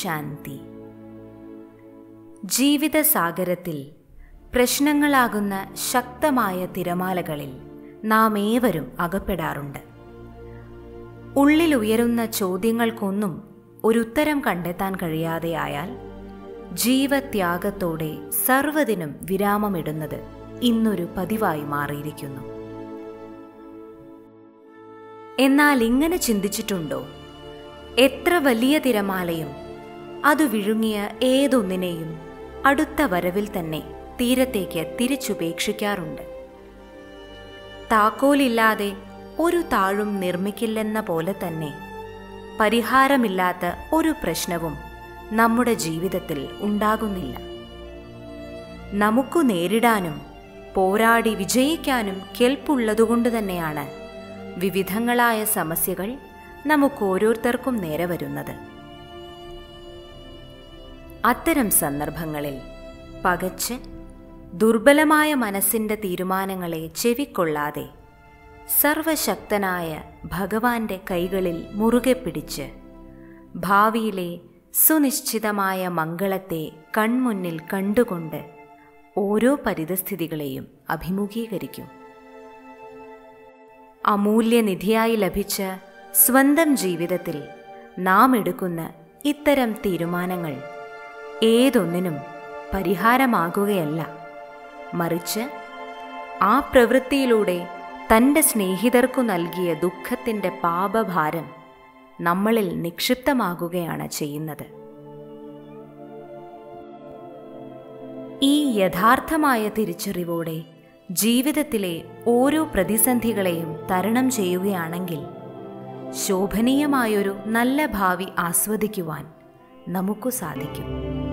ശാന്തി ജീവിതസാഗരത്തിൽ പ്രശ്നങ്ങളാകുന്ന ശക്തമായ തിരമാലകളിൽ നാം ഏവരും അകപ്പെടാറുണ്ട് ഉള്ളിൽ ഉയരുന്ന ചോദ്യങ്ങൾക്കൊന്നും ഒരുത്തരം കണ്ടെത്താൻ കഴിയാതെയായാൽ ജീവത്യാഗത്തോടെ സർവ്വതിനും വിരാമമിടുന്നത് ഇന്നൊരു പതിവായി മാറിയിരിക്കുന്നു എന്നാൽ ഇങ്ങനെ ചിന്തിച്ചിട്ടുണ്ടോ എത്ര വലിയ തിരമാലയും അത് വിഴുങ്ങിയ ഏതൊന്നിനെയും അടുത്ത വരവിൽ തന്നെ തീരത്തേക്ക് തിരിച്ചുപേക്ഷിക്കാറുണ്ട് താക്കോലില്ലാതെ ഒരു താഴും നിർമ്മിക്കില്ലെന്ന പോലെ തന്നെ പരിഹാരമില്ലാത്ത ഒരു പ്രശ്നവും നമ്മുടെ ജീവിതത്തിൽ ഉണ്ടാകുന്നില്ല നമുക്കു നേരിടാനും പോരാടി വിജയിക്കാനും കെൽപ്പുള്ളതുകൊണ്ട് തന്നെയാണ് വിവിധങ്ങളായ സമസ്യകൾ നമുക്ക് ഓരോരുത്തർക്കും നേരെ വരുന്നത് അത്തരം സന്ദർഭങ്ങളിൽ പകച്ച് ദുർബലമായ മനസ്സിൻ്റെ തീരുമാനങ്ങളെ ചെവിക്കൊള്ളാതെ സർവശക്തനായ ഭഗവാന്റെ കൈകളിൽ മുറുകെ പിടിച്ച് ഭാവിയിലെ സുനിശ്ചിതമായ മംഗളത്തെ കൺമുന്നിൽ കണ്ടുകൊണ്ട് ഓരോ പരിതസ്ഥിതികളെയും അഭിമുഖീകരിക്കും അമൂല്യനിധിയായി ലഭിച്ച സ്വന്തം ജീവിതത്തിൽ നാം എടുക്കുന്ന ഇത്തരം തീരുമാനങ്ങൾ ഏതൊന്നിനും പരിഹാരമാകുകയല്ല മറിച്ച് ആ പ്രവൃത്തിയിലൂടെ തൻ്റെ സ്നേഹിതർക്കു നൽകിയ ദുഃഖത്തിൻ്റെ പാപഭാരം നമ്മളിൽ നിക്ഷിപ്തമാകുകയാണ് ചെയ്യുന്നത് ഈ യഥാർത്ഥമായ തിരിച്ചറിവോടെ ജീവിതത്തിലെ ഓരോ പ്രതിസന്ധികളെയും തരണം ചെയ്യുകയാണെങ്കിൽ ശോഭനീയമായൊരു നല്ല ഭാവി ആസ്വദിക്കുവാൻ നമുക്കു സാധിക്കും